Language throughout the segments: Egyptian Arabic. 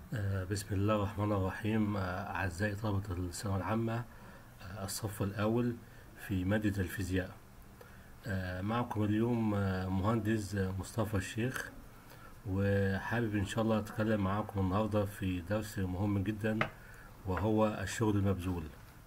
آه، بسم الله الرحمن الرحيم آه، أعزائي طلبة الثانوية العامة آه، الصف الأول في مادة الفيزياء آه، معكم اليوم آه، مهندس آه، مصطفى الشيخ وحابب إن شاء الله أتكلم معاكم النهاردة في درس مهم جدا وهو الشغل المبذول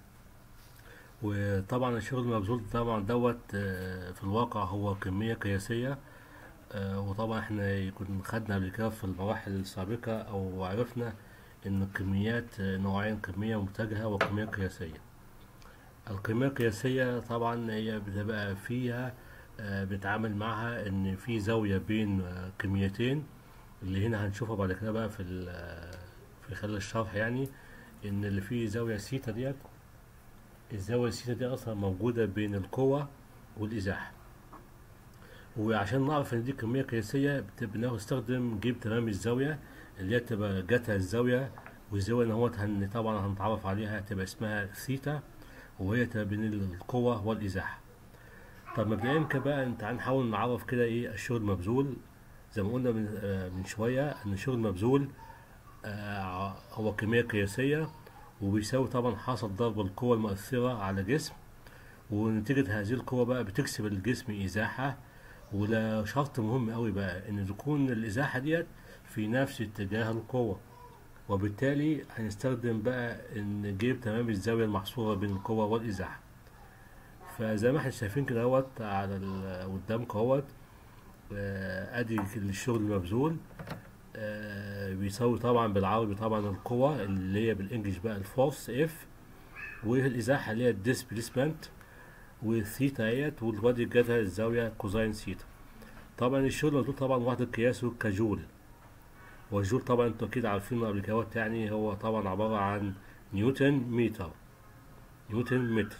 وطبعا الشغل المبذول طبعا دوت آه، في الواقع هو كمية قياسية آه، وطبعا احنا كنا خدنا قبل كده في المراحل السابقة او عرفنا ان الكميات آه، نوعين كمية متجهة وكمية قياسية الكمية القياسية طبعا هي بتبقى فيها آه، بنتعامل معها ان في زاوية بين آه، كميتين اللي هنا هنشوفها بعد كده بقى في ال- آه، في خلال الشرح يعني ان اللي فيه زاوية سيتا ديت الزاوية السيتا دي اصلا موجودة بين القوة والازاحة وعشان نعرف ان دي كمية قياسية بنستخدم نستخدم جيب تمام الزاوية اللي هي تبقى جتا الزاوية والزاوية ان هو هن طبعا هنتعرف عليها هتبقى اسمها ثيتا وهي تبقى بين القوة والإزاحة طب مبدئيا كده بقى انت هنحاول نعرف كده ايه الشغل المبذول زي ما قلنا من, آه من شوية ان الشغل المبذول آه هو كمية قياسية وبيساوي طبعا حاصل ضرب القوة المؤثرة على جسم ونتيجة هذه القوة بقى بتكسب الجسم إزاحة وده شرط مهم قوي بقى ان تكون الازاحه ديت في نفس اتجاه القوه وبالتالي هنستخدم بقى ان نجيب تمام الزاويه المحصوره بين القوه والازاحه فزي ما احنا شايفين كده اهوت على ال- قدامكم اهوت آه، ادي الشغل المبذول آه، بيساوي طبعا بالعربي طبعا القوة اللي هي بالانجلش بقى الفورس اف والازاحة اللي هي الديسبليسمنت والثيتا اهيت والوادي جاتها الزاوية كوزين ثيتا طبعا الشغل المبذول طبعا وحدة قياسه كجول والجول طبعا انتوا اكيد عارفينه قبل كده اهوت يعني هو طبعا عبارة عن نيوتن متر نيوتن متر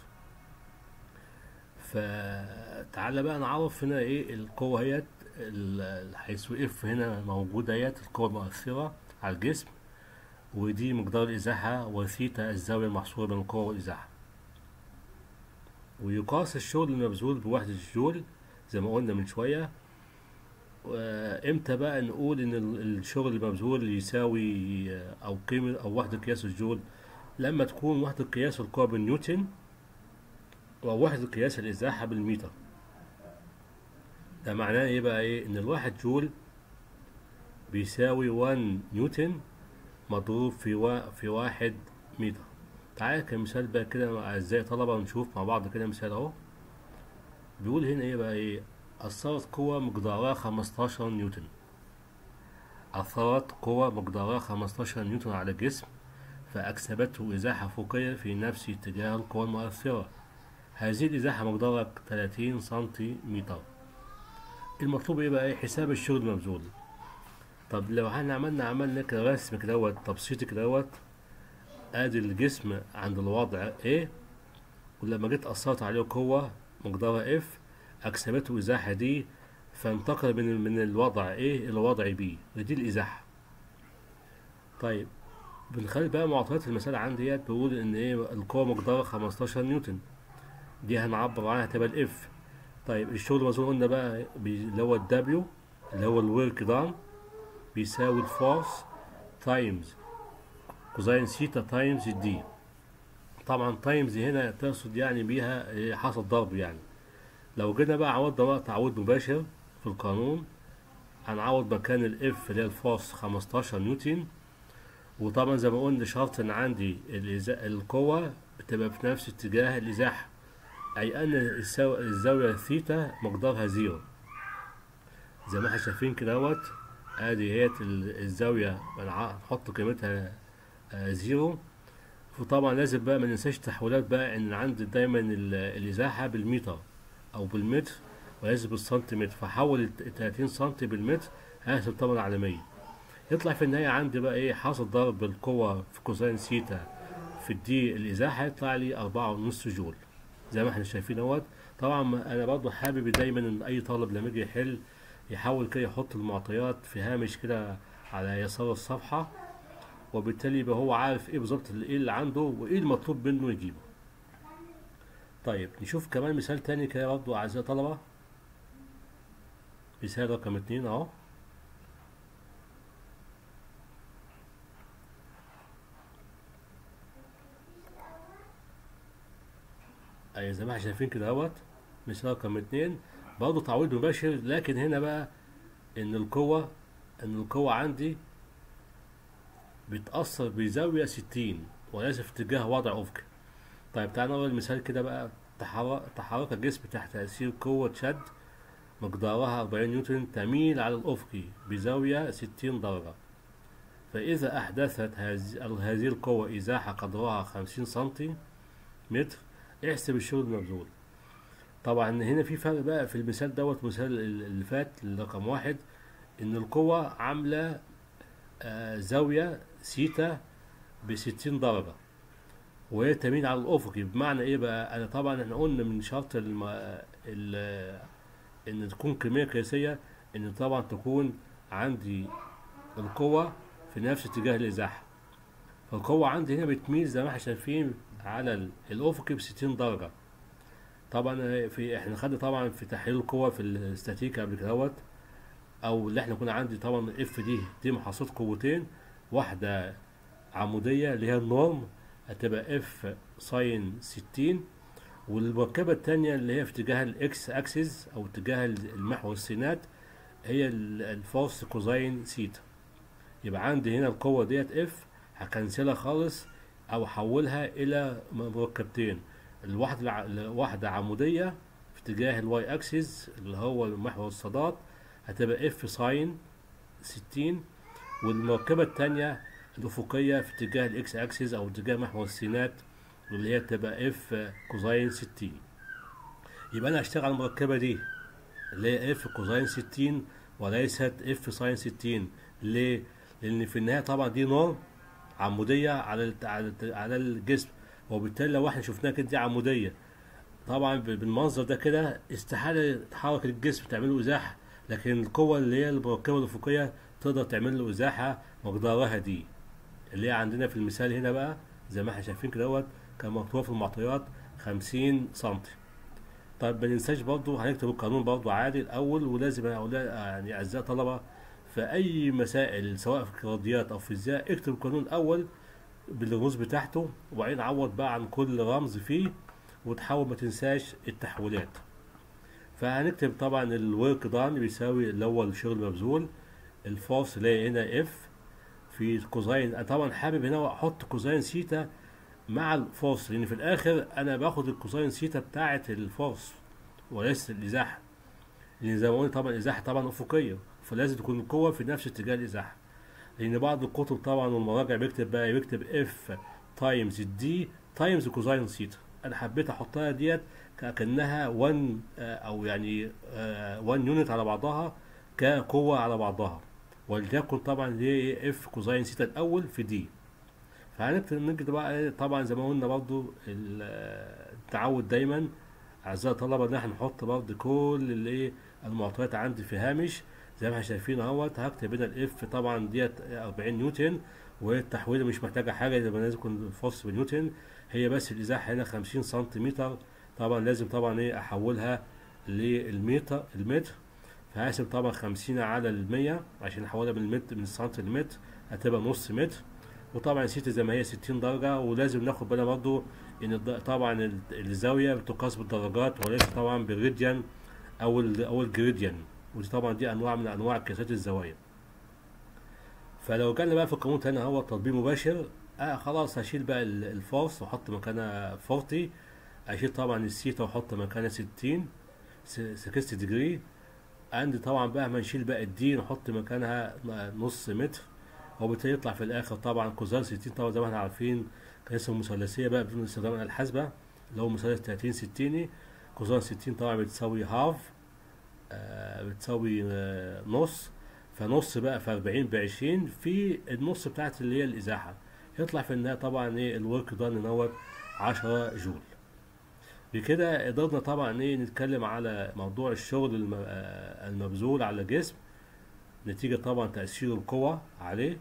فتعالى بقى نعرف هنا ايه القوة هيت ال- حيث اف هنا موجودة هيت القوة المؤثرة على الجسم ودي مقدار الإزاحة وثيتا الزاوية المحصورة بين القوة والإزاحة ويقاس الشغل المبذول بوحدة الجول زي ما قلنا من شوية وامتى بقى نقول ان ال- الشغل المبذول يساوي آه، او قيمة او وحدة قياس الجول لما تكون وحدة قياس القوة بالنيوتن ووحدة قياس الإزاحة بالمتر ده معناه ايه بقى ايه ان الواحد جول بيساوي 1 نيوتن مضروب في وا في واحد متر تعالى كمثال بقى كده مع أعزائي طلبة ونشوف مع بعض كده مثال اهو بيقول هنا ايه بقى ايه أثرت قوة مقدارها 15 نيوتن أثرت قوة مقدارها 15 نيوتن على الجسم فأكسبته إزاحة فوقية في نفس اتجاه القوى المؤثرة هذه الإزاحة مقدارها 30 سنتيمتر المطلوب ايه بقى ايه حساب الشغل المبذول طب لو احنا عملنا عملنا كده رسم كدهوت تبسيط كدهوت ادي الجسم عند الوضع A ولما جيت اثرت عليه قوة مقدارها F اكسبته ازاحة دي فانتقل من من الوضع A الى وضع B ودي الازاحة طيب بنخلي بقى معطيات المسألة عندي ديت بقول ان ايه القوة مقدارها 15 نيوتن دي هنعبر عنها تبقى الاف طيب الشغل المظبوط قلنا بقى بي- اللي هو الدبليو اللي هو الورك دان بيساوي الفورس تايمز كوزين سيتا تايمز الدي طبعا تايمز هنا تقصد يعني بيها إيه، حاصل ضرب يعني لو جينا بقى عوضنا بقى تعويض مباشر في القانون هنعوض مكان الاف اللي هي الفورس 15 نيوتن وطبعا زي ما قلنا شرط ان عندي الإزا- القوة بتبقى في نفس اتجاه الازاحة اي ان السو- الزاوية ثيتا مقدارها زيرو زي ما احنا شايفين كده اهوت ادي هي الزاوية بنع- نحط قيمتها آه، زيرو وطبعا لازم بقى ما ننساش تحويلات بقى ان عندي دايما ال- الازاحة بالمتر او بالمتر ولازم بالسنتيمتر فحول ال 30 سنتي بالمتر هحسب طبعا على 100 يطلع في النهاية عندي بقى ايه حاصل ضرب بالقوة في كوساين سيتا في الدي الازاحة يطلع لي أربعة ونص جول زي ما احنا شايفين اهوت طبعا ما- انا برضو حابب دايما ان اي طالب لما يجي يحل يحاول كده يحط المعطيات في هامش كده على يسار الصفحة وبالتالي يبقى هو عارف ايه بالظبط اللي- ايه اللي عنده وايه المطلوب منه يجيبه طيب نشوف كمان مثال تاني كده برضو اعزائي الطلبة مثال رقم اتنين اهو أي زي ما احنا شايفين كده اهوت مثال رقم اتنين برضه تعويض مباشر لكن هنا بقى ان القوة ان القوة عندي بتأثر بزاوية ستين وليس في اتجاه وضع أفقي طيب تعالى نقول مثال كده بقى تحرك تحرك الجسم تحت تأثير قوة شد مقدارها 40 نيوتن تميل على الأفقي بزاوية 60 درجة فإذا أحدثت هذه هذه القوة إزاحة قدرها 50 سنتي متر احسب الشغل المبذول طبعا هنا في فرق بقى في المثال دوت مثال اللي فات رقم واحد إن القوة عاملة آه زاوية سيتا بستين درجة وهي تميل على الأفقي بمعنى إيه بقى؟ أنا طبعا إحنا قلنا من شرط الم... ال... إن تكون كمية قياسية إن طبعا تكون عندي القوة في نفس اتجاه الإزاحة فالقوة عندي هنا بتميل زي ما احنا شايفين على ال- الأفقي بستين درجة طبعا في احنا خدنا طبعا في تحليل القوة في الاستاتيكا قبل كدهوت او اللي احنا كنا عندي طبعا اف دي دي محاصيل قوتين واحدة عمودية اللي هي النورم هتبقى اف ساين ستين والمركبة التانية اللي هي في اتجاه الاكس اكسس او اتجاه المحور السينات هي ال- الفورس كوزاين سيتا يبقى عندي هنا القوة ديت اف هكنسلها خالص او احولها الى مركبتين الواحدة الع- الواحدة عمودية في اتجاه الواي اكسس اللي هو محور الصادات هتبقى اف ساين ستين والمركبة التانية الأفقية في اتجاه الإكس أكسس أو اتجاه محور السينات اللي هي تبقى اف كوزاين ستين يبقى أنا هشتغل على المركبة دي اللي هي اف كوزاين ستين وليست اف ساين ستين ليه؟ لأن في النهاية طبعا دي نور عمودية على الت- على الت- على الجسم وبالتالي لو احنا شفناها كده دي عمودية طبعا ب- بالمنظر ده كده استحالة تحرك الجسم تعمله إزاحة لكن القوة اللي هي المركبة الأفقية تقدر تعمل له إزاحة مقدارها دي اللي هي عندنا في المثال هنا بقى زي ما احنا شايفين كده دوت كان مكتوب في المعطيات 50 سنتي طيب ما ننساش برضه هنكتب القانون برضه عادي الأول ولازم يا أولاد يعني أعزائي الطلبة في أي مسائل سواء في رياضيات أو فيزياء اكتب القانون الأول بالرموز بتاعته وبعدين عوض بقى عن كل رمز فيه وتحاول ما تنساش التحويلات فهنكتب طبعا الورك دان بيساوي اللي هو الشغل المبذول الفورس اللي هي هنا اف في كوزاين انا طبعا حابب هنا احط كوزاين سيتا مع الفورس لان في الاخر انا باخد الكوزاين سيتا بتاعه الفورس وليس الازاحه لان زي ما قلنا طبعا الازاحه طبعا افقيه فلازم تكون القوه في نفس اتجاه الازاحه لان بعض الكتب طبعا والمراجع بيكتب بقى بيكتب اف تايمز الدي تايمز كوزاين سيتا انا حبيت احطها ديت كانها 1 او يعني 1 يونت على بعضها كقوه على بعضها ولتكن طبعا دي اف كوزاين سيتا الاول في دي فهنكتب نكتب بقى إيه، طبعا زي ما قلنا برضو ال- التعود دايما اعزائي الطلبه ان احنا نحط برضو كل الايه المعطيات عندي في هامش زي ما احنا شايفين اهوت هكتب هنا الاف طبعا ديت 40 نيوتن والتحويله مش محتاجه حاجه يبقى لازم يكون الفصل بنيوتن هي بس الازاحه هنا 50 سنتيمتر طبعا لازم طبعا ايه احولها للمتر المتر فهحسب طبعا 50 على المية عشان احولها من المتر من السنتي للمتر هتبقى نص متر وطبعا نسيت زي ما هي 60 درجة ولازم ناخد بالنا برضو ان الد- طبعا ال- الزاوية بتقاس بالدرجات وليس طبعا بالراديان او ال او الجريديان ودي طبعا دي انواع من انواع قياسات الزوايا فلو جالنا بقى في القانون تاني هو تطبيق مباشر آه خلاص هشيل بقى ال- الفورس واحط مكانها 40 اشيل طبعا السيتا واحط مكانها 60 س- 60 ديجري عندي طبعا بقى ما نشيل بقى الدي نحط مكانها نص متر وبالتالي يطلع في الاخر طبعا كوزان 60 طبعا زي ما احنا عارفين كان اسمه مثلثيه بقى بدون استخدام الآلة الحاسبه اللي هو مثلث 30 60 كوزان 60 طبعا بتساوي هاف آه بتساوي آه نص فنص بقى في 40 ب 20 في النص بتاعت اللي هي الازاحه يطلع في النهايه طبعا ايه الورك دان دوت 10 جول بكده قدرنا طبعا ايه نتكلم على موضوع الشغل الم- آه، المبذول على الجسم نتيجة طبعا تأثير القوة عليه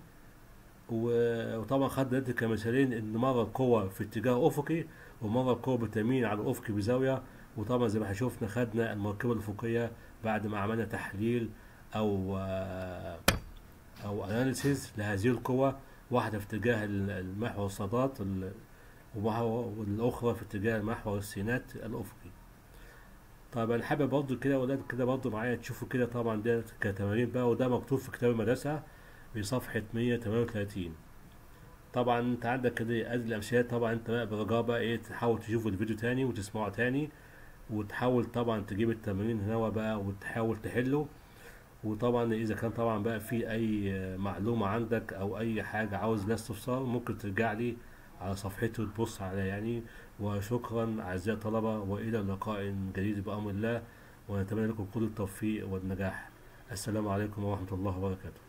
و- وطبعا خدنا دلوقتي كمثالين ان مرة القوة في اتجاه افقي ومرة القوة بتميل على الافقي بزاوية وطبعا زي ما احنا شفنا خدنا المركبة الافقية بعد ما عملنا تحليل او آه، او اناليسيز لهذه القوة واحدة في اتجاه ال- المحور الصادات ال- ومحور والأخرى في اتجاه محور السينات الأفقي طيب أنا حابب برضه كده ولاد كده برضه معايا تشوفوا كده طبعا ده كتمارين بقى وده مكتوب في كتاب المدرسة في صفحة 138 طبعا انت عندك كده ادي الامثله طبعا انت بقى برجاء بقى ايه تحاول تشوف الفيديو تاني وتسمعه تاني وتحاول طبعا تجيب التمرين هنا بقى وتحاول تحله وطبعا اذا كان طبعا بقى في اي معلومه عندك او اي حاجه عاوز لها استفسار ممكن ترجع لي على صفحتي وتبص عليها يعني وشكرا اعزائي الطلبه والى لقاء جديد بامر الله ونتمنى لكم كل التوفيق والنجاح السلام عليكم ورحمه الله وبركاته